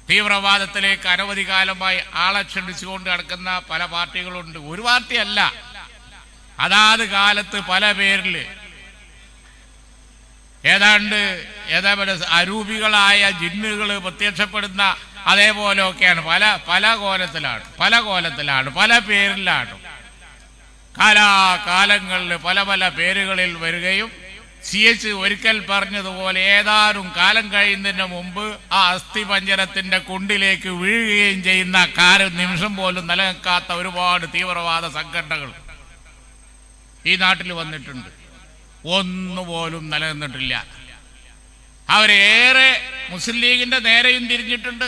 തീവ്രവാദത്തിലേക്ക് അനവധി കാലമായി ആളെ ക്ഷണിച്ചുകൊണ്ട് നടക്കുന്ന പല പാർട്ടികളുണ്ട് ഒരു പാർട്ടിയല്ല അതാത് കാലത്ത് പല പേരിൽ ഏതാണ്ട് ഏതാണ്ട് അരൂപികളായ ജിന്നുകൾ പ്രത്യക്ഷപ്പെടുന്ന അതേപോലെയൊക്കെയാണ് പല പല കോലത്തിലാണ് പല കോലത്തിലാണ് പല പേരിലാണ് കാലാകാലങ്ങളിൽ പല പല പേരുകളിൽ വരികയും സി എച്ച് ഒരിക്കൽ പറഞ്ഞതുപോലെ ഏതാനും കാലം കഴിയുന്നതിന് മുമ്പ് ആ അസ്ഥിപഞ്ചരത്തിന്റെ കുണ്ടിലേക്ക് വീഴുകയും ചെയ്യുന്ന കാല നിമിഷം പോലും നിലനിൽക്കാത്ത ഒരുപാട് തീവ്രവാദ സംഘടനകൾ ഈ നാട്ടിൽ വന്നിട്ടുണ്ട് ഒന്നുപോലും നിലനിന്നിട്ടില്ല അവരേറെ മുസ്ലിം ലീഗിന്റെ നേരെയും തിരിഞ്ഞിട്ടുണ്ട്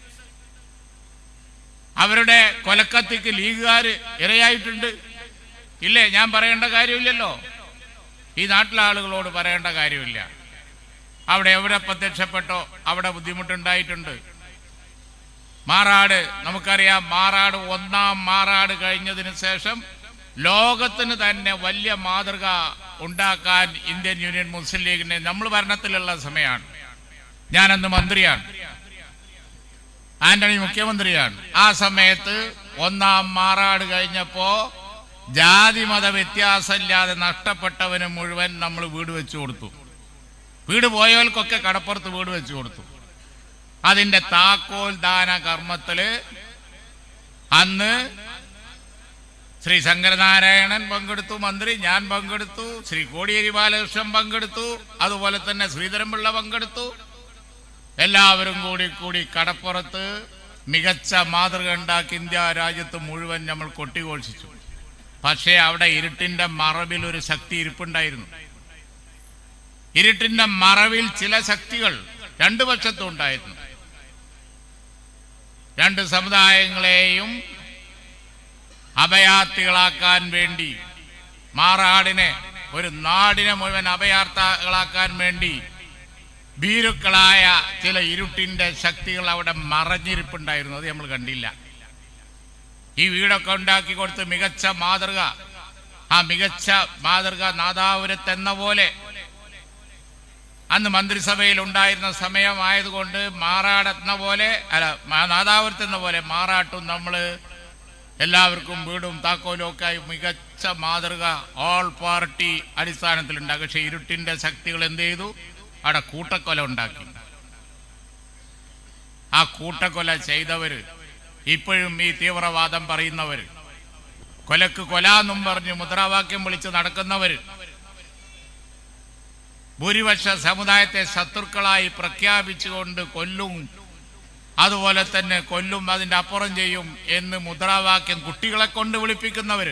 അവരുടെ കൊലക്കത്തിക്ക് ലീഗുകാർ ഇരയായിട്ടുണ്ട് ഇല്ലേ ഞാൻ പറയേണ്ട കാര്യമില്ലല്ലോ ഈ നാട്ടിലെ ആളുകളോട് പറയേണ്ട കാര്യമില്ല അവിടെ എവിടെ പ്രത്യക്ഷപ്പെട്ടോ അവിടെ ബുദ്ധിമുട്ടുണ്ടായിട്ടുണ്ട് മാറാട് നമുക്കറിയാം മാറാട് ഒന്നാം മാറാട് കഴിഞ്ഞതിന് ശേഷം ലോകത്തിന് തന്നെ വലിയ മാതൃക ഉണ്ടാക്കാൻ ഇന്ത്യൻ യൂണിയൻ മുസ്ലിം ലീഗിനെ നമ്മൾ ഭരണത്തിലുള്ള സമയമാണ് ഞാനന്ന് മന്ത്രിയാണ് ആന്റണി മുഖ്യമന്ത്രിയാണ് ആ സമയത്ത് ഒന്നാം മാറാട് കഴിഞ്ഞപ്പോ ജാതി മത വ്യത്യാസമില്ലാതെ നഷ്ടപ്പെട്ടവന് മുഴുവൻ നമ്മൾ വീട് വെച്ചു കൊടുത്തു വീട് പോയവർക്കൊക്കെ കടപ്പുറത്ത് വീട് വെച്ചു കൊടുത്തു അതിന്റെ താക്കോൽ ദാന കർമ്മത്തില് അന്ന് ശ്രീ ശങ്കരനാരായണൻ പങ്കെടുത്തു മന്ത്രി ഞാൻ പങ്കെടുത്തു ശ്രീ കോടിയേരി ബാലകൃഷ്ണൻ പങ്കെടുത്തു അതുപോലെ തന്നെ ശ്രീധരൻപിള്ള പങ്കെടുത്തു എല്ലാവരും കൂടി കൂടി കടപ്പുറത്ത് മികച്ച മാതൃക ഉണ്ടാക്കി ഇന്ത്യ രാജ്യത്ത് മുഴുവൻ നമ്മൾ കൊട്ടിഘോഷിച്ചു പക്ഷേ അവിടെ ഇരുട്ടിന്റെ മറവിൽ ഒരു ശക്തി ഇരിപ്പുണ്ടായിരുന്നു ഇരുട്ടിന്റെ മറവിൽ ചില ശക്തികൾ രണ്ടു പക്ഷത്തും ഉണ്ടായിരുന്നു രണ്ട് സമുദായങ്ങളെയും അഭയാർത്ഥികളാക്കാൻ വേണ്ടി മാറാടിനെ ഒരു നാടിനെ മുഴുവൻ അഭയാർത്ഥികളാക്കാൻ വേണ്ടി ഭീരുക്കളായ ചില ഇരുട്ടിന്റെ ശക്തികൾ അവിടെ മറഞ്ഞിരിപ്പുണ്ടായിരുന്നു അത് നമ്മൾ കണ്ടില്ല ഈ വീടൊക്കെ ഉണ്ടാക്കി കൊടുത്ത് മികച്ച മാതൃക ആ മികച്ച മാതൃക നാദാപുരത്ത് എന്ന പോലെ അന്ന് മന്ത്രിസഭയിൽ ഉണ്ടായിരുന്ന സമയമായതുകൊണ്ട് മാറാടെന്ന പോലെ അല്ല മാ- നാദാപുരത്ത് എന്ന പോലെ മാറാട്ടും നമ്മൾ എല്ലാവർക്കും വീടും താക്കോലും ഒക്കെ ആയി മികച്ച മാതൃക ഓൾ പാർട്ടി അടിസ്ഥാനത്തിലുണ്ടാക്കി പക്ഷെ ഇരുട്ടിന്റെ ശക്തികൾ എന്ത് ചെയ്തു അവിടെ കൂട്ടക്കൊല ഉണ്ടാക്കി ആ കൂട്ടക്കൊല ചെയ്തവര് ഇപ്പോഴും ഈ തീവ്രവാദം പറയുന്നവര് കൊലക്ക് കൊല എന്നും പറഞ്ഞ് മുദ്രാവാക്യം വിളിച്ച് നടക്കുന്നവര് ഭൂരിപക്ഷ സമുദായത്തെ ശത്രുക്കളായി പ്രഖ്യാപിച്ചുകൊണ്ട് കൊല്ലും അതുപോലെ തന്നെ കൊല്ലും അതിന്റെ അപ്പുറം ചെയ്യും എന്ന് മുദ്രാവാക്യം കുട്ടികളെ കൊണ്ട് വിളിപ്പിക്കുന്നവര്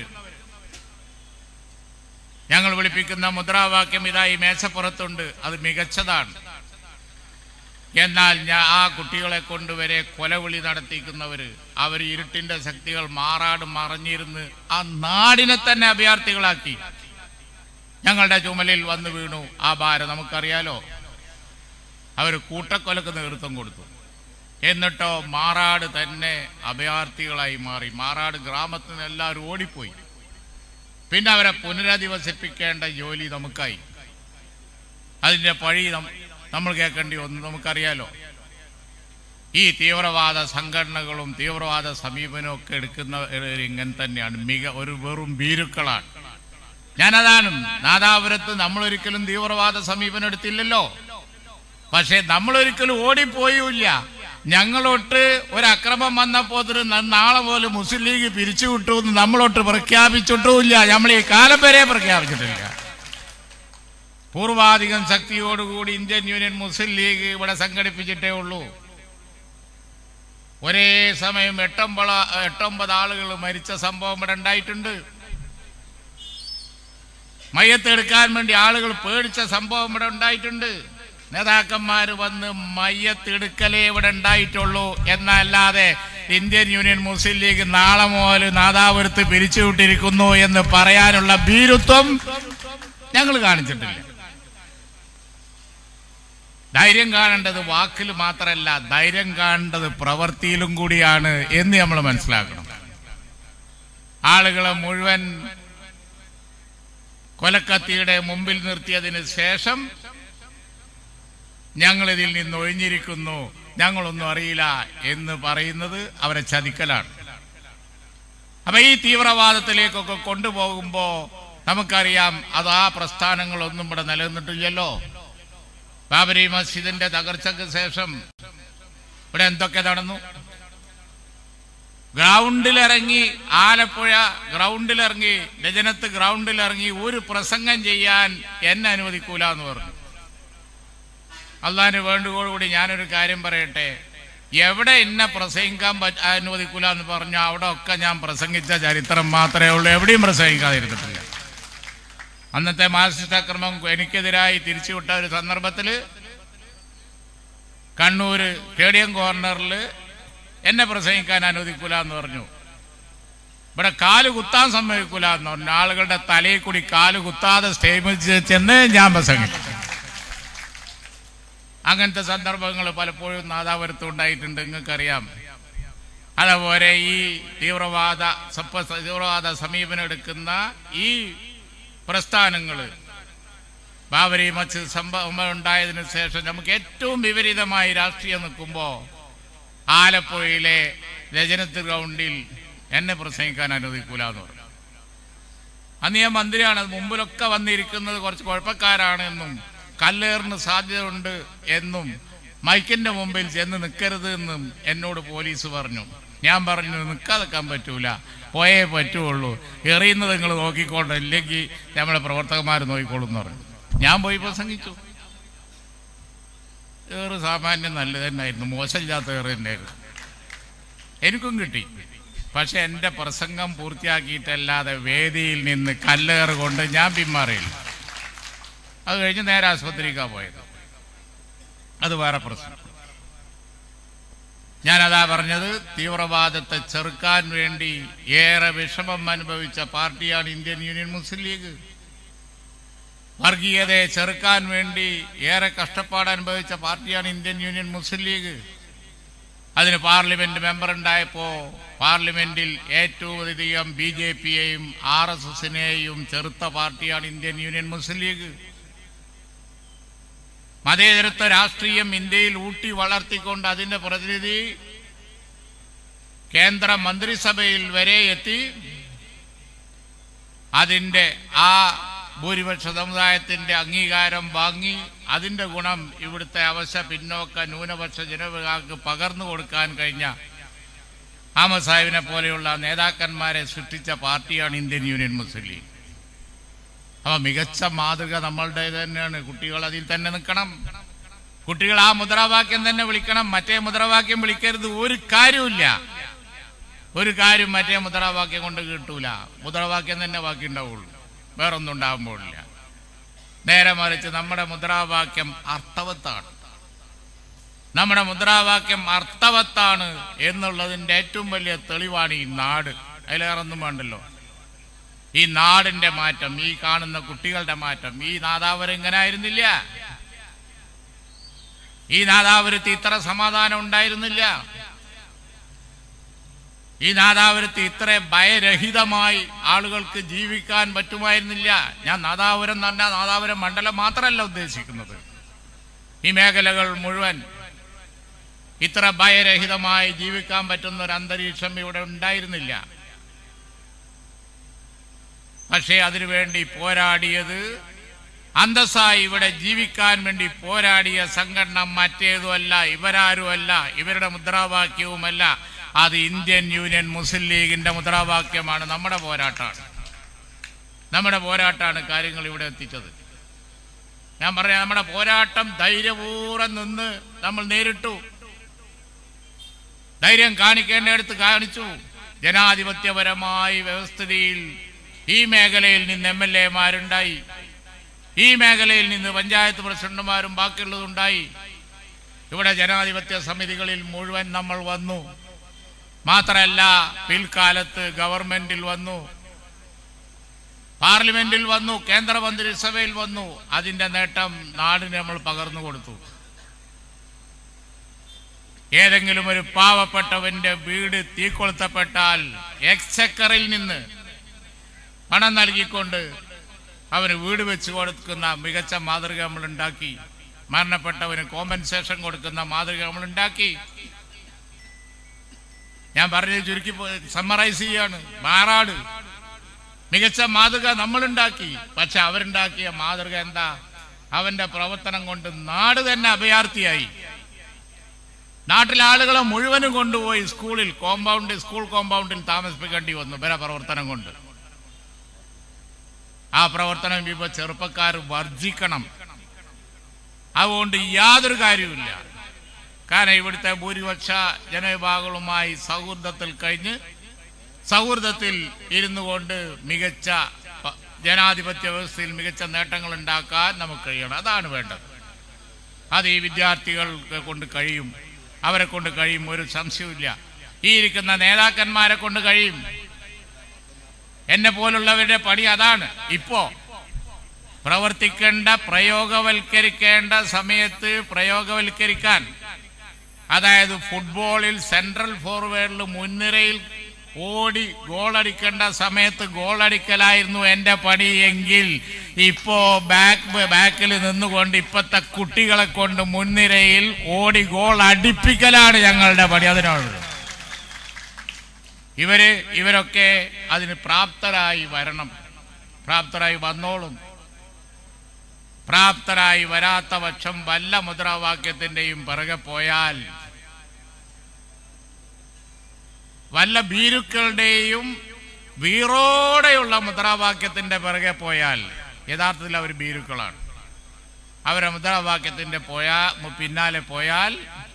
ഞങ്ങൾ വിളിപ്പിക്കുന്ന മുദ്രാവാക്യം ഇതായി മേശപ്പുറത്തുണ്ട് അത് മികച്ചതാണ് എന്നാൽ ഞാൻ ആ കുട്ടികളെ കൊണ്ടുവരെ കൊലവിളി നടത്തിക്കുന്നവര് അവർ ഇരുട്ടിന്റെ ശക്തികൾ മാറാട് മറഞ്ഞിരുന്ന് ആ നാടിനെ തന്നെ അഭയാർത്ഥികളാക്കി ഞങ്ങളുടെ ചുമലിൽ വന്നു വീണു ആ ഭാരം നമുക്കറിയാലോ അവർ കൂട്ടക്കൊലക്ക് നേതൃത്വം കൊടുത്തു എന്നിട്ടോ മാറാട് തന്നെ അഭയാർത്ഥികളായി മാറി മാറാട് ഗ്രാമത്തിൽ നിന്ന് എല്ലാവരും ഓടിപ്പോയി പിന്നെ അവരെ പുനരധിവസിപ്പിക്കേണ്ട ജോലി നമുക്കായി അതിന്റെ പഴി നം- നമ്മൾ കേൾക്കേണ്ടി വന്നു നമുക്കറിയാലോ ഈ തീവ്രവാദ സംഘടനകളും തീവ്രവാദ സമീപനവും ഒക്കെ എടുക്കുന്നവർ ഇങ്ങനെ തന്നെയാണ് മിക ഒരു വെറും ഭീരുക്കളാണ് ഞാനതാണ് നാദാപുരത്ത് നമ്മളൊരിക്കലും തീവ്രവാദ സമീപനം എടുത്തില്ലല്ലോ പക്ഷെ നമ്മളൊരിക്കലും ഓടിപ്പോയില്ല ഞങ്ങളൊട്ട് ഒരു അക്രമം വന്നപ്പോ ഒരു ന- നാളെ പോലും മുസ്ലിം ലീഗ് പിരിച്ചുവിട്ടു എന്ന് നമ്മളൊട്ട് പ്രഖ്യാപിച്ചിട്ടുമില്ല നമ്മൾ ഈ കാലം വരെ പ്രഖ്യാപിച്ചിട്ടില്ല പൂർവാധികം ശക്തിയോടുകൂടി ഇന്ത്യൻ യൂണിയൻ മുസ്ലിം ലീഗ് ഇവിടെ സംഘടിപ്പിച്ചിട്ടേ ഉള്ളൂ ഒരേ സമയം എട്ടൊമ്പള എട്ടൊമ്പത് ആളുകൾ മരിച്ച സംഭവം ഇവിടെ ഉണ്ടായിട്ടുണ്ട് മയ്യത്ത് എടുക്കാൻ വേണ്ടി ആളുകൾ പേടിച്ച സംഭവം ഇവിടെ ഉണ്ടായിട്ടുണ്ട് നേതാക്കന്മാർ വന്ന് മയ്യത്ത് എടുക്കലേ ഇവിടെ ഉണ്ടായിട്ടുള്ളൂ എന്നല്ലാതെ ഇന്ത്യൻ യൂണിയൻ മുസ്ലിം ലീഗ് നാളെ മുതൽ നാദാപുരത്ത് പിരിച്ചുവിട്ടിരിക്കുന്നു എന്ന് പറയാനുള്ള ഭീരുത്വം ഞങ്ങൾ കാണിച്ചിട്ടില്ല ധൈര്യം കാണേണ്ടത് വാക്കിൽ മാത്രമല്ല ധൈര്യം കാണേണ്ടത് പ്രവൃത്തിയിലും കൂടിയാണ് എന്ന് നമ്മൾ മനസ്സിലാക്കണം ആളുകളെ മുഴുവൻ കൊലക്കത്തിയുടെ മുമ്പിൽ നിർത്തിയതിന് ശേഷം ഞങ്ങൾ ഇതിൽ നിന്ന് ഒഴിഞ്ഞിരിക്കുന്നു ഞങ്ങളൊന്നും അറിയില്ല എന്ന് പറയുന്നത് അവരെ ചതിക്കലാണ് അപ്പൊ ഈ തീവ്രവാദത്തിലേക്കൊക്കെ കൊണ്ടുപോകുമ്പോ നമുക്കറിയാം അത് ആ പ്രസ്ഥാനങ്ങളൊന്നും ഇവിടെ നിലനിന്നിട്ടില്ലല്ലോ ബാബരി മസ്ജിദിന്റെ തകർച്ചയ്ക്ക് ശേഷം ഇവിടെ എന്തൊക്കെ നടന്നു ഗ്രൗണ്ടിലിറങ്ങി ആലപ്പുഴ ഗ്രൗണ്ടിലിറങ്ങി രജനത്ത് ഗ്രൗണ്ടിലിറങ്ങി ഒരു പ്രസംഗം ചെയ്യാൻ എന്നെ അനുവദിക്കൂല എന്ന് പറഞ്ഞു അള്ളാഹിന് വേണ്ടുകോടുകൂടി ഞാനൊരു കാര്യം പറയട്ടെ എവിടെ എന്നെ പ്രസംഗിക്കാൻ പറ്റ അനുവദിക്കൂല എന്ന് പറഞ്ഞാൽ അവിടെ ഒക്കെ ഞാൻ പ്രസംഗിച്ച ചരിത്രം മാത്രമേ ഉള്ളൂ എവിടെയും പ്രസംഗിക്കാതിരുന്നിട്ടില്ല അന്നത്തെ മാർക്സിസ്റ്റ് അക്രമം എനിക്കെതിരായി തിരിച്ചുവിട്ട ഒരു സന്ദർഭത്തിൽ കണ്ണൂര് സ്റ്റേഡിയം കോർണറിൽ എന്നെ പ്രസംഗിക്കാൻ അനുവദിക്കൂല എന്ന് പറഞ്ഞു ഇവിടെ കാല് കുത്താൻ സമ്മതിക്കൂല എന്ന് പറഞ്ഞു ആളുകളുടെ തലയിൽ കൂടി കാല് കുത്താതെ സ്റ്റേജിൽ ചെന്ന് ഞാൻ പ്രസംഗിച്ചു അങ്ങനത്തെ സന്ദർഭങ്ങൾ പലപ്പോഴും നാദാപുരത്ത് ഉണ്ടായിട്ടുണ്ട് നിങ്ങൾക്കറിയാം അതുപോലെ ഈ തീവ്രവാദ സപ്പ തീവ്രവാദ സമീപനം എടുക്കുന്ന ഈ പ്രസ്ഥാനങ്ങൾ ബാബരി മസ്ജിദ് സംഭവം ഉണ്ടായതിനു ശേഷം നമുക്ക് ഏറ്റവും വിപരീതമായി രാഷ്ട്രീയം നിൽക്കുമ്പോൾ ആലപ്പുഴയിലെ രജനത്ത് ഗ്രൗണ്ടിൽ എന്നെ പ്രസംഗിക്കാൻ അനുവദിക്കൂല എന്ന് പറഞ്ഞു അന്ന് ഞാൻ മന്ത്രിയാണ് അത് മുമ്പിലൊക്കെ വന്നിരിക്കുന്നത് കുറച്ച് കുഴപ്പക്കാരാണ് എന്നും കല്ലേറിന് സാധ്യതയുണ്ട് എന്നും മൈക്കിന്റെ മുമ്പിൽ ചെന്ന് നിൽക്കരുത് എന്നും എന്നോട് പോലീസ് പറഞ്ഞു ഞാൻ പറഞ്ഞു നിൽക്കാതെക്കാൻ പറ്റൂല പോയേ പറ്റുള്ളൂ എറിയുന്നത് നിങ്ങൾ നോക്കിക്കോട്ടെ ഇല്ലെങ്കിൽ നമ്മളെ പ്രവർത്തകന്മാർ നോക്കിക്കോളും എന്ന് പറഞ്ഞു ഞാൻ പോയി പ്രസംഗിച്ചു ഏറ് സാമാന്യം നല്ലത് തന്നെയായിരുന്നു മോശമില്ലാത്ത ഏറ് തന്നെയായിരുന്നു എനിക്കും കിട്ടി പക്ഷെ എൻ്റെ പ്രസംഗം പൂർത്തിയാക്കിയിട്ടല്ലാതെ വേദിയിൽ നിന്ന് കല്ലേറ് കൊണ്ട് ഞാൻ പിന്മാറിയില്ല അത് കഴിഞ്ഞ് നേരെ ആശുപത്രിക്കാണ് പോയത് അത് വേറെ പ്രശ്നം ഞാനതാ പറഞ്ഞത് തീവ്രവാദത്തെ ചെറുക്കാൻ വേണ്ടി ഏറെ വിഷമം അനുഭവിച്ച പാർട്ടിയാണ് ഇന്ത്യൻ യൂണിയൻ മുസ്ലിം ലീഗ് വർഗീയതയെ ചെറുക്കാൻ വേണ്ടി ഏറെ കഷ്ടപ്പാട് അനുഭവിച്ച പാർട്ടിയാണ് ഇന്ത്യൻ യൂണിയൻ മുസ്ലിം ലീഗ് അതിന് പാർലമെന്റ് മെമ്പർ ഉണ്ടായപ്പോ പാർലമെന്റിൽ ഏറ്റവും അധികം ബി ജെ പിയെയും ആർ എസ് എസിനെയും ചെറുത്ത പാർട്ടിയാണ് ഇന്ത്യൻ യൂണിയൻ മുസ്ലിം ലീഗ് മതേതരത്വ രാഷ്ട്രീയം ഇന്ത്യയിൽ ഊട്ടി വളർത്തിക്കൊണ്ട് അതിന്റെ പ്രതിനിധി കേന്ദ്ര മന്ത്രിസഭയിൽ വരെ എത്തി അതിന്റെ ആ ഭൂരിപക്ഷ സമുദായത്തിന്റെ അംഗീകാരം വാങ്ങി അതിന്റെ ഗുണം ഇവിടുത്തെ അവശ പിന്നോക്ക ന്യൂനപക്ഷ ജനവിഭാഗങ്ങൾക്ക് പകർന്നു കൊടുക്കാൻ കഴിഞ്ഞ അഹമ്മദ് സാഹിബിനെ പോലെയുള്ള നേതാക്കന്മാരെ സൃഷ്ടിച്ച പാർട്ടിയാണ് ഇന്ത്യൻ യൂണിയൻ മുസ്ലിം ലീഗ് അപ്പൊ മികച്ച മാതൃക നമ്മളുടെ തന്നെയാണ് കുട്ടികൾ അതിൽ തന്നെ നിൽക്കണം കുട്ടികൾ ആ മുദ്രാവാക്യം തന്നെ വിളിക്കണം മറ്റേ മുദ്രാവാക്യം വിളിക്കരുത് ഒരു കാര്യമില്ല ഒരു കാര്യം മറ്റേ മുദ്രാവാക്യം കൊണ്ട് കിട്ടൂല മുദ്രാവാക്യം തന്നെ ബാക്കി ഉണ്ടാവുള്ളൂ വേറൊന്നും ഉണ്ടാകാൻ പോകില്ല നേരെ മറിച്ച് നമ്മുടെ മുദ്രാവാക്യം അർത്ഥവത്താണ് നമ്മുടെ മുദ്രാവാക്യം അർത്ഥവത്താണ് എന്നുള്ളതിന്റെ ഏറ്റവും വലിയ തെളിവാണ് ഈ നാട് അതിലേറൊന്നും വേണ്ടല്ലോ ഈ നാടിന്റെ മാറ്റം ഈ കാണുന്ന കുട്ടികളുടെ മാറ്റം ഈ നാദാവരം ഇങ്ങനെ ആയിരുന്നില്ല ഈ നാദാപുരത്ത് ഇത്ര സമാധാനം ഉണ്ടായിരുന്നില്ല ഈ നാദാപുരത്ത് ഇത്ര ഭയരഹിതമായി ആളുകൾക്ക് ജീവിക്കാൻ പറ്റുമായിരുന്നില്ല ഞാൻ നാദാപുരം എന്ന് പറഞ്ഞാൽ നാദാപുരം മണ്ഡലം മാത്രമല്ല ഉദ്ദേശിക്കുന്നത് ഈ മേഖലകൾ മുഴുവൻ ഇത്ര ഭയരഹിതമായി ജീവിക്കാൻ പറ്റുന്ന ഒരു അന്തരീക്ഷം ഇവിടെ ഉണ്ടായിരുന്നില്ല പക്ഷേ അതിനുവേണ്ടി പോരാടിയത് അന്തസ്സായി ഇവിടെ ജീവിക്കാൻ വേണ്ടി പോരാടിയ സംഘടന മറ്റേതുമല്ല ഇവരാരുമല്ല ഇവരുടെ മുദ്രാവാക്യവുമല്ല അത് ഇന്ത്യൻ യൂണിയൻ മുസ്ലിം ലീഗിന്റെ മുദ്രാവാക്യമാണ് നമ്മുടെ പോരാട്ടമാണ് നമ്മുടെ പോരാട്ടമാണ് കാര്യങ്ങൾ ഇവിടെ എത്തിച്ചത് ഞാൻ പറയാം നമ്മുടെ പോരാട്ടം ധൈര്യപൂർവ്വം നിന്ന് നമ്മൾ നേരിട്ടു ധൈര്യം കാണിക്കേണ്ടടുത്ത് കാണിച്ചു ജനാധിപത്യപരമായി വ്യവസ്ഥിതിയിൽ ഈ മേഖലയിൽ നിന്ന് എം എൽ എമാരുണ്ടായി ഈ മേഖലയിൽ നിന്ന് പഞ്ചായത്ത് പ്രസിഡന്റുമാരും ബാക്കിയുള്ളതുണ്ടായി ഇവിടെ ജനാധിപത്യ സമിതികളിൽ മുഴുവൻ നമ്മൾ വന്നു മാത്രമല്ല പിൽക്കാലത്ത് ഗവൺമെന്റിൽ വന്നു പാർലമെന്റിൽ വന്നു കേന്ദ്രമന്ത്രിസഭയിൽ വന്നു അതിന്റെ നേട്ടം നാടിന് നമ്മൾ പകർന്നു കൊടുത്തു ഏതെങ്കിലും ഒരു പാവപ്പെട്ടവന്റെ വീട് തീക്കൊളുത്തപ്പെട്ടാൽ എക്സക്കറിൽ നിന്ന് പണം നൽകിക്കൊണ്ട് അവന് വീട് വെച്ച് കൊടുക്കുന്ന മികച്ച മാതൃക നമ്മൾ ഉണ്ടാക്കി മരണപ്പെട്ടവന് കോമ്പൻസേഷൻ കൊടുക്കുന്ന മാതൃക നമ്മൾ ഉണ്ടാക്കി ഞാൻ പറഞ്ഞത് ചുരുക്കി സമ്മറൈസ് ചെയ്യാണ് മാറാട് മികച്ച മാതൃക നമ്മളുണ്ടാക്കി പക്ഷെ അവരുണ്ടാക്കിയ മാതൃക എന്താ അവന്റെ പ്രവർത്തനം കൊണ്ട് നാട് തന്നെ അഭയാർത്ഥിയായി നാട്ടിലെ ആളുകളെ മുഴുവനും കൊണ്ടുപോയി സ്കൂളിൽ കോമ്പൗണ്ട് സ്കൂൾ കോമ്പൗണ്ടിൽ താമസിപ്പിക്കേണ്ടി വന്നു ഇവരെ പ്രവർത്തനം കൊണ്ട് ആ പ്രവർത്തനം ഇപ്പൊ ചെറുപ്പക്കാർ വർജിക്കണം അതുകൊണ്ട് യാതൊരു കാര്യവുമില്ല കാരണം ഇവിടുത്തെ ഭൂരിപക്ഷ ജനവിഭാഗങ്ങളുമായി സൗഹൃദത്തിൽ കഴിഞ്ഞ് സൗഹൃദത്തിൽ ഇരുന്നു കൊണ്ട് മികച്ച പ- ജനാധിപത്യ വ്യവസ്ഥയിൽ മികച്ച നേട്ടങ്ങൾ ഉണ്ടാക്കാൻ നമുക്ക് കഴിയണം അതാണ് വേണ്ടത് അത് ഈ വിദ്യാർത്ഥികൾക്ക് കൊണ്ട് കഴിയും അവരെ കൊണ്ട് കഴിയും ഒരു സംശയവുമില്ല ഈ ഇരിക്കുന്ന നേതാക്കന്മാരെ കൊണ്ട് കഴിയും എന്നെ പോലുള്ളവരുടെ പണി അതാണ് ഇപ്പോ പ്രവർത്തിക്കേണ്ട പ്രയോഗവൽക്കരിക്കേണ്ട സമയത്ത് പ്രയോഗവൽക്കരിക്കാൻ അതായത് ഫുട്ബോളിൽ സെൻട്രൽ ഫോർവേഡിൽ മുൻനിരയിൽ ഓടി ഗോളടിക്കേണ്ട സമയത്ത് ഗോളടിക്കലായിരുന്നു എൻ്റെ പണി എങ്കിൽ ഇപ്പോ ബാക്ക് ബാക്കിൽ നിന്നുകൊണ്ട് ഇപ്പത്തെ കുട്ടികളെ കൊണ്ട് മുൻനിരയിൽ ഓടി ഗോൾ അടിപ്പിക്കലാണ് ഞങ്ങളുടെ പണി അതിനുള്ളത് ഇവര് ഇവരൊക്കെ അതിന് പ്രാപ്തരായി വരണം പ്രാപ്തരായി വന്നോളും പ്രാപ്തരായി വരാത്ത പക്ഷം വല്ല മുദ്രാവാക്യത്തിന്റെയും പിറകെ പോയാൽ വല്ല ഭീരുക്കളുടെയും വീറോടെയുള്ള മുദ്രാവാക്യത്തിന്റെ പിറകെ പോയാൽ യഥാർത്ഥത്തിൽ അവർ ഭീരുക്കളാണ് അവരെ മുദ്രാവാക്യത്തിന്റെ പോയാ പിന്നാലെ പോയാൽ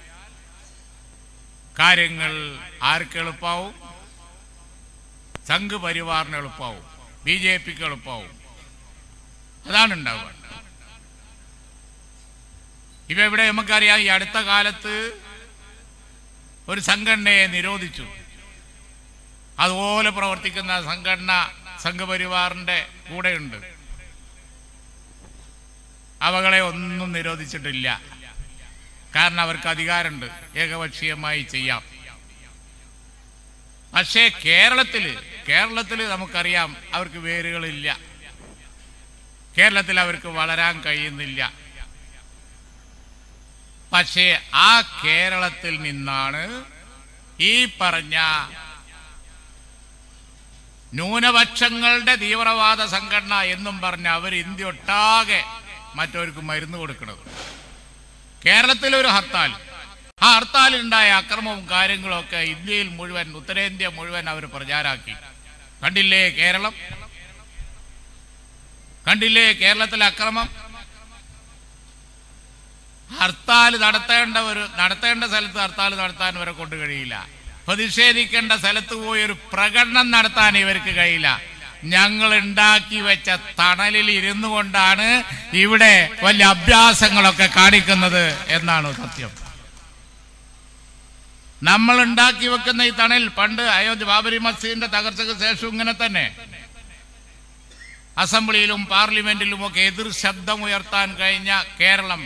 കാര്യങ്ങൾ ആർക്ക് എളുപ്പാവും സംഘ് പരിവാറിന് എളുപ്പാവും ബി ജെ പിക്ക് എളുപ്പാവും അതാണ് ഉണ്ടാവുക ഇപ്പൊ ഇവിടെ നമുക്കറിയാം ഈ അടുത്ത കാലത്ത് ഒരു സംഘടനയെ നിരോധിച്ചു അതുപോലെ പ്രവർത്തിക്കുന്ന സംഘടന സംഘപരിവാറിന്റെ കൂടെയുണ്ട് അവകളെ ഒന്നും നിരോധിച്ചിട്ടില്ല കാരണം അവർക്ക് അധികാരമുണ്ട് ഏകപക്ഷീയമായി ചെയ്യാം പക്ഷേ കേരളത്തില് കേരളത്തിൽ നമുക്കറിയാം അവർക്ക് വേരുകളില്ല കേരളത്തിൽ അവർക്ക് വളരാൻ കഴിയുന്നില്ല പക്ഷേ ആ കേരളത്തിൽ നിന്നാണ് ഈ പറഞ്ഞ ന്യൂനപക്ഷങ്ങളുടെ തീവ്രവാദ സംഘടന എന്നും പറഞ്ഞ് അവർ ഇന്ത്യ ഒട്ടാകെ മറ്റവർക്ക് മരുന്ന് കൊടുക്കുന്നത് കേരളത്തിലെ ഒരു ഹർത്താൽ ആ ഹർത്താലിലുണ്ടായ അക്രമവും കാര്യങ്ങളും ഒക്കെ ഇന്ത്യയിൽ മുഴുവൻ ഉത്തരേന്ത്യ മുഴുവൻ അവർ പ്രചാരാക്കി കണ്ടില്ലേ കേരളം കണ്ടില്ലേ കേരളത്തിലെ അക്രമം ഹർത്താൽ നടത്തേണ്ട ഒരു നടത്തേണ്ട സ്ഥലത്ത് ഹർത്താൽ നടത്താൻ ഇവരെ കൊണ്ട് കഴിയില്ല പ്രതിഷേധിക്കേണ്ട സ്ഥലത്ത് പോയി ഒരു പ്രകടനം നടത്താൻ ഇവർക്ക് കഴിയില്ല ഞങ്ങൾ ഉണ്ടാക്കി വെച്ച തണലിൽ ഇരുന്നു കൊണ്ടാണ് ഇവിടെ വലിയ അഭ്യാസങ്ങളൊക്കെ കാണിക്കുന്നത് എന്നാണ് സത്യം നമ്മൾ ഉണ്ടാക്കി വെക്കുന്ന ഈ തണൽ പണ്ട് അയോധ്യ ബാബരി മസ്ജിദിന്റെ തകർച്ചയ്ക്ക് ശേഷം ഇങ്ങനെ തന്നെ അസംബ്ലിയിലും പാർലമെന്റിലും ഒക്കെ എതിർ ശബ്ദം ഉയർത്താൻ കഴിഞ്ഞ കേരളം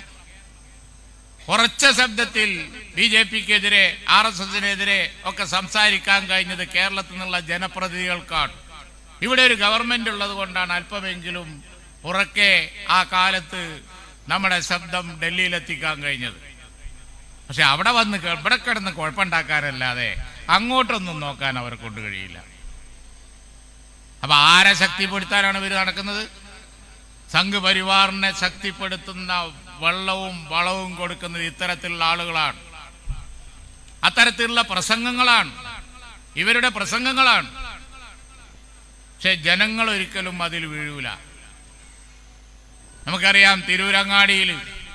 ഉറച്ച ശബ്ദത്തിൽ ബി ജെ പിക്കെതിരെ ആർ എസ് എസിനെതിരെ ഒക്കെ സംസാരിക്കാൻ കഴിഞ്ഞത് കേരളത്തിൽ നിന്നുള്ള ജനപ്രതിനിധികൾക്കാണ് ഇവിടെ ഒരു ഗവൺമെന്റ് ഉള്ളത് കൊണ്ടാണ് അല്പമെങ്കിലും ഉറക്കെ ആ കാലത്ത് നമ്മുടെ ശബ്ദം ഡൽഹിയിലെത്തിക്കാൻ കഴിഞ്ഞത് പക്ഷെ അവിടെ വന്ന് കെ- ഇവിടെ കിടന്ന് കുഴപ്പമുണ്ടാക്കാനല്ലാതെ അങ്ങോട്ടൊന്നും നോക്കാൻ അവരെ കൊണ്ട് കഴിയില്ല അപ്പൊ ആരെ ശക്തിപ്പെടുത്താനാണ് ഇവർ നടക്കുന്നത് സംഘ് പരിവാറിനെ ശക്തിപ്പെടുത്തുന്ന വെള്ളവും വളവും കൊടുക്കുന്നത് ഇത്തരത്തിലുള്ള ആളുകളാണ് അത്തരത്തിലുള്ള പ്രസംഗങ്ങളാണ് ഇവരുടെ പ്രസംഗങ്ങളാണ് പക്ഷെ ജനങ്ങൾ ഒരിക്കലും അതിൽ വീഴൂല നമുക്കറിയാം തിരൂരങ്ങാടിയിൽ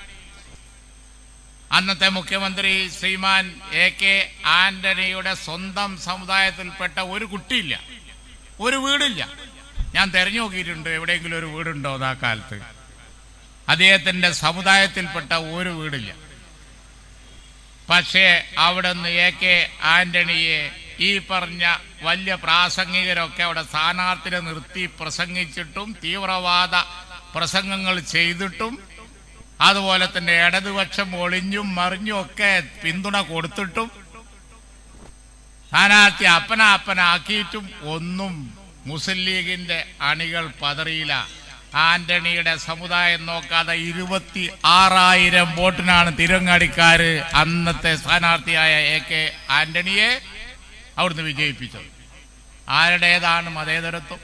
അന്നത്തെ മുഖ്യമന്ത്രി ശ്രീമാൻ എ കെ ആന്റണിയുടെ സ്വന്തം സമുദായത്തിൽപ്പെട്ട ഒരു കുട്ടിയില്ല ഒരു വീടില്ല ഞാൻ തെരഞ്ഞു നോക്കിയിട്ടുണ്ട് എവിടെയെങ്കിലും ഒരു വീടുണ്ടോ ആ കാലത്ത് അദ്ദേഹത്തിന്റെ സമുദായത്തിൽപ്പെട്ട ഒരു വീടില്ല പക്ഷേ അവിടെ നിന്ന് എ കെ ആന്റണിയെ ഈ പറഞ്ഞ വലിയ പ്രാസംഗികരൊക്കെ അവിടെ സ്ഥാനാർത്ഥിനെ നിർത്തി പ്രസംഗിച്ചിട്ടും തീവ്രവാദ പ്രസംഗങ്ങൾ ചെയ്തിട്ടും അതുപോലെ തന്നെ ഇടതുപക്ഷം ഒളിഞ്ഞും മറിഞ്ഞും ഒക്കെ പിന്തുണ കൊടുത്തിട്ടും സ്ഥാനാർത്ഥി അപ്പന അപ്പനാക്കിയിട്ടും ഒന്നും മുസ്ലിം ലീഗിന്റെ അണികൾ പതറിയില്ല ആന്റണിയുടെ സമുദായം നോക്കാതെ ഇരുപത്തി ആറായിരം വോട്ടിനാണ് തിരങ്ങാടിക്കാര് അന്നത്തെ സ്ഥാനാർത്ഥിയായ എ കെ ആന്റണിയെ അവിടുന്ന് വിജയിപ്പിച്ചത് ആരുടേതാണ് മതേതരത്വം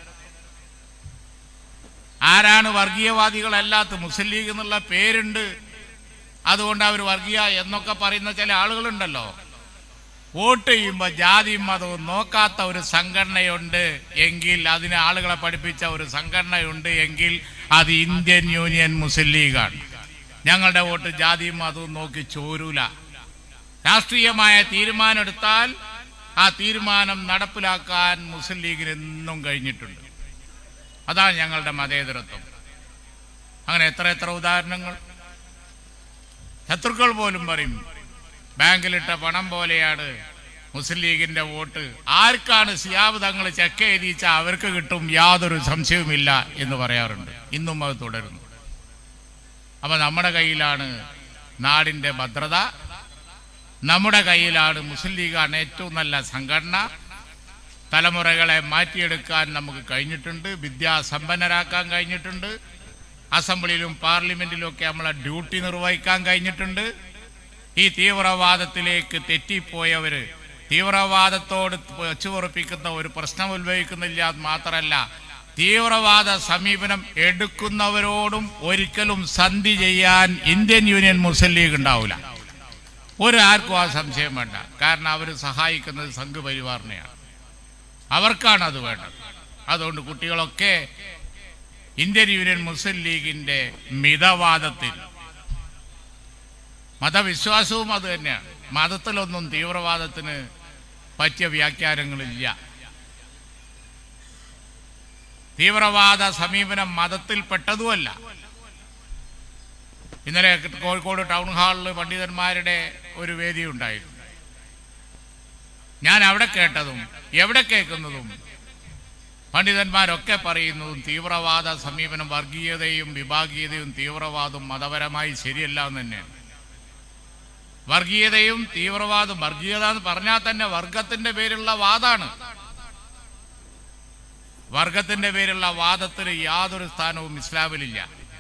ആരാണ് വർഗീയവാദികളല്ലാത്ത മുസ്ലിം ലീഗ് എന്നുള്ള പേരുണ്ട് അതുകൊണ്ട് അവർ വർഗീയ എന്നൊക്കെ പറയുന്ന ചില ആളുകളുണ്ടല്ലോ വോട്ട് ചെയ്യുമ്പോൾ ജാതിയും മതവും നോക്കാത്ത ഒരു സംഘടനയുണ്ട് എങ്കിൽ അതിന് ആളുകളെ പഠിപ്പിച്ച ഒരു സംഘടനയുണ്ട് എങ്കിൽ അത് ഇന്ത്യൻ യൂണിയൻ മുസ്ലിം ലീഗാണ് ഞങ്ങളുടെ വോട്ട് ജാതിയും മതവും നോക്കി ചോരൂല രാഷ്ട്രീയമായ തീരുമാനം എടുത്താൽ ആ തീരുമാനം നടപ്പിലാക്കാൻ മുസ്ലിം ലീഗിന് എന്നും കഴിഞ്ഞിട്ടുണ്ട് അതാണ് ഞങ്ങളുടെ മതേതരത്വം അങ്ങനെ എത്ര എത്ര ഉദാഹരണങ്ങൾ ശത്രുക്കൾ പോലും പറയും ബാങ്കിലിട്ട പണം പോലെയാണ് മുസ്ലിം ലീഗിന്റെ വോട്ട് ആർക്കാണ് സിയാബ് തങ്ങൾ ചെക്ക് എഴുതിച്ച അവർക്ക് കിട്ടും യാതൊരു സംശയവുമില്ല എന്ന് പറയാറുണ്ട് ഇന്നും അത് തുടരുന്നു അപ്പൊ നമ്മുടെ കയ്യിലാണ് നാടിന്റെ ഭദ്രത നമ്മുടെ കയ്യിലാണ് മുസ്ലിം ലീഗാണ് ഏറ്റവും നല്ല സംഘടന തലമുറകളെ മാറ്റിയെടുക്കാൻ നമുക്ക് കഴിഞ്ഞിട്ടുണ്ട് വിദ്യാസമ്പന്നരാക്കാൻ കഴിഞ്ഞിട്ടുണ്ട് അസംബ്ലിയിലും പാർലമെന്റിലും ഒക്കെ നമ്മളെ ഡ്യൂട്ടി നിർവഹിക്കാൻ കഴിഞ്ഞിട്ടുണ്ട് ഈ തീവ്രവാദത്തിലേക്ക് തെറ്റിപ്പോയവര് തീവ്രവാദത്തോട് വെച്ചുറപ്പിക്കുന്ന ഒരു പ്രശ്നം ഉത്ഭവിക്കുന്നില്ല എന്ന് മാത്രമല്ല തീവ്രവാദ സമീപനം എടുക്കുന്നവരോടും ഒരിക്കലും സന്ധി ചെയ്യാൻ ഇന്ത്യൻ യൂണിയൻ മുസ്ലിം ലീഗ് ഉണ്ടാവില്ല ഒരു ആർക്കും ആ സംശയം വേണ്ട കാരണം അവർ സഹായിക്കുന്നത് സംഘപരിവാറിനെയാണ് അവർക്കാണ് അത് വേണ്ടത് അതുകൊണ്ട് കുട്ടികളൊക്കെ ഇന്ത്യൻ യൂണിയൻ മുസ്ലിം ലീഗിന്റെ മിതവാദത്തിൽ മതവിശ്വാസവും അത് തന്നെയാണ് മതത്തിലൊന്നും തീവ്രവാദത്തിന് പറ്റിയ വ്യാഖ്യാനങ്ങളില്ല തീവ്രവാദ സമീപനം മതത്തിൽപ്പെട്ടതുമല്ല ഇന്നലെ കോഴിക്കോട് ടൗൺ ഹാളിൽ പണ്ഡിതന്മാരുടെ ഒരു വേദി ഉണ്ടായിരുന്നു ഞാൻ അവിടെ കേട്ടതും എവിടെ കേൾക്കുന്നതും പണ്ഡിതന്മാരൊക്കെ പറയുന്നതും തീവ്രവാദ സമീപനം വർഗീയതയും വിഭാഗീയതയും തീവ്രവാദവും മതപരമായി ശരിയല്ല എന്ന് തന്നെയാണ് വർഗീയതയും തീവ്രവാദം വർഗീയത എന്ന് പറഞ്ഞാൽ തന്നെ വർഗത്തിന്റെ പേരുള്ള വാദാണ് വർഗത്തിന്റെ പേരുള്ള വാദത്തിന് യാതൊരു സ്ഥാനവും ഇസ്ലാമിലില്ല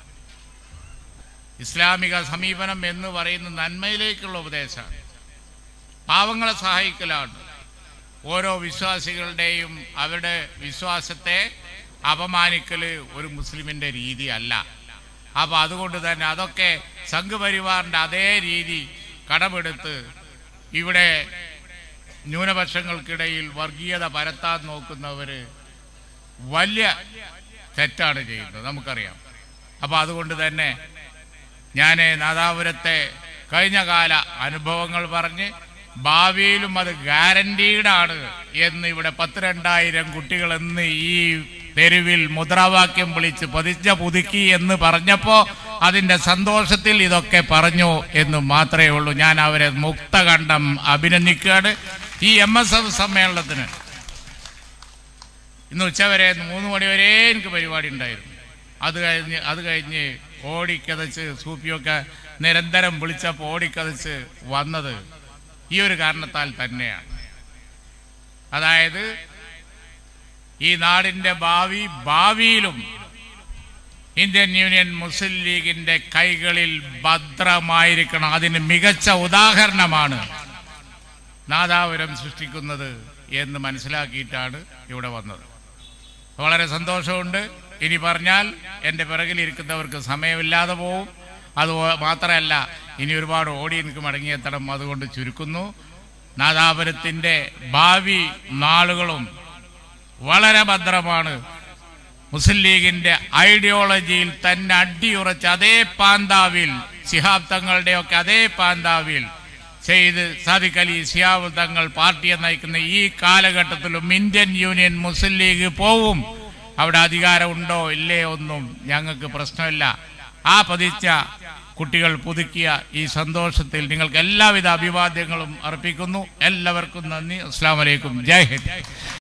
ഇസ്ലാമിക സമീപനം എന്ന് പറയുന്ന നന്മയിലേക്കുള്ള ഉപദേശമാണ് പാവങ്ങളെ സഹായിക്കലാണ് ഓരോ വിശ്വാസികളുടെയും അവരുടെ വിശ്വാസത്തെ അപമാനിക്കല് ഒരു മുസ്ലിമിന്റെ രീതി അല്ല അപ്പൊ അതുകൊണ്ട് തന്നെ അതൊക്കെ സംഘപരിവാറിന്റെ അതേ രീതി കടമെടുത്ത് ഇവിടെ ന്യൂനപക്ഷങ്ങൾക്കിടയിൽ വർഗീയത പരത്താൻ നോക്കുന്നവര് വലിയ തെറ്റാണ് ചെയ്യുന്നത് നമുക്കറിയാം അപ്പൊ അതുകൊണ്ട് തന്നെ ഞാൻ നാദാപുരത്തെ കഴിഞ്ഞ കാല അനുഭവങ്ങൾ പറഞ്ഞ് ഭാവിയിലും അത് ഗ്യാരണ്ടീഡാണ് എന്ന് ഇവിടെ പത്ത് രണ്ടായിരം കുട്ടികൾ എന്ന് ഈ തെരുവിൽ മുദ്രാവാക്യം വിളിച്ച് പ്രതിജ്ഞ പുതുക്കി എന്ന് പറഞ്ഞപ്പോ അതിന്റെ സന്തോഷത്തിൽ ഇതൊക്കെ പറഞ്ഞു എന്ന് മാത്രമേ ഉള്ളൂ ഞാൻ അവരെ മുക്തകണ്ഠം അഭിനന്ദിക്കുകയാണ് ഈ എം എസ് എഫ് സമ്മേളനത്തിന് ഇന്ന് ഉച്ചവരെ മൂന്ന് മണി വരെ എനിക്ക് പരിപാടി ഉണ്ടായിരുന്നു അത് കഴിഞ്ഞ് അത് കഴിഞ്ഞ് ഓടിക്കതച്ച് സൂപ്പിയൊക്കെ നിരന്തരം വിളിച്ചപ്പോൾ ഓടിക്കതച്ച് വന്നത് ഈ ഒരു കാരണത്താൽ തന്നെയാണ് അതായത് ഈ നാടിന്റെ ഭാവി ഭാവിയിലും ഇന്ത്യൻ യൂണിയൻ മുസ്ലിം ലീഗിന്റെ കൈകളിൽ ഭദ്രമായിരിക്കണം അതിന് മികച്ച ഉദാഹരണമാണ് നാദാപുരം സൃഷ്ടിക്കുന്നത് എന്ന് മനസ്സിലാക്കിയിട്ടാണ് ഇവിടെ വന്നത് വളരെ സന്തോഷമുണ്ട് ഇനി പറഞ്ഞാൽ എൻ്റെ പിറകിലിരിക്കുന്നവർക്ക് സമയമില്ലാതെ പോവും അത് മാത്രമല്ല ഇനി ഒരുപാട് ഓടി എനിക്ക് മടങ്ങിയെത്തണം അതുകൊണ്ട് ചുരുക്കുന്നു നാദാപുരത്തിൻ്റെ ഭാവി നാളുകളും വളരെ ഭദ്രമാണ് മുസ്ലിം ലീഗിന്റെ ഐഡിയോളജിയിൽ തന്നെ അടിയുറച്ച് അതേ പാന്താവിൽ ശിഹാബ് തങ്ങളുടെയൊക്കെ അതേ പാന്താവിൽ ചെയ്ത് സാദിഖ് അലി സിയാബ് തങ്ങൾ പാർട്ടിയെ നയിക്കുന്ന ഈ കാലഘട്ടത്തിലും ഇന്ത്യൻ യൂണിയൻ മുസ്ലിം ലീഗ് പോവും അവിടെ അധികാരമുണ്ടോ ഇല്ലേ ഒന്നും ഞങ്ങൾക്ക് പ്രശ്നമില്ല ആ പതിച്ച കുട്ടികൾ പുതുക്കിയ ഈ സന്തോഷത്തിൽ നിങ്ങൾക്ക് എല്ലാവിധ അഭിവാദ്യങ്ങളും അർപ്പിക്കുന്നു എല്ലാവർക്കും നന്ദി അസ്സാം വലൈക്കും ജയ് ഹിന്ദ്